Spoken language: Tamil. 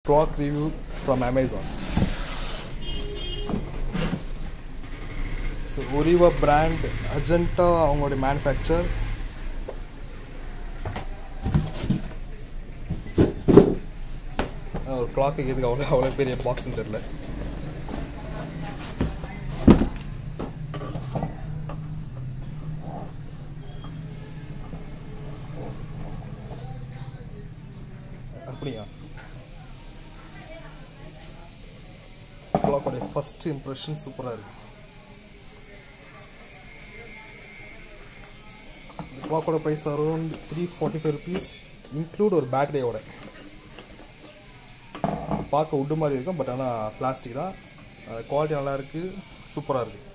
clock review from Amazon. So ஒரிவா பிராண்ட் அஜென்ட்டா அவங்களுடைய மேனுஃபேக்சர் ஒரு கிளாக்கு எதுக்கு அவ்வளோ அவ்வளோ பெரிய பாக்ஸ்னு தெரில அப்படியா கிளாக்கோடைய ஃபர்ஸ்ட் இம்ப்ரெஷன் சூப்பராக இருக்கு இந்த கிளாக்கோட price around three forty five rupees include ஒரு பேட்டரியோட பார்க்க உட்டு மாதிரி இருக்கும் பட் ஆனால் பிளாஸ்டிக் தான் குவாலிட்டி நல்லா இருக்குது சூப்பராக இருக்குது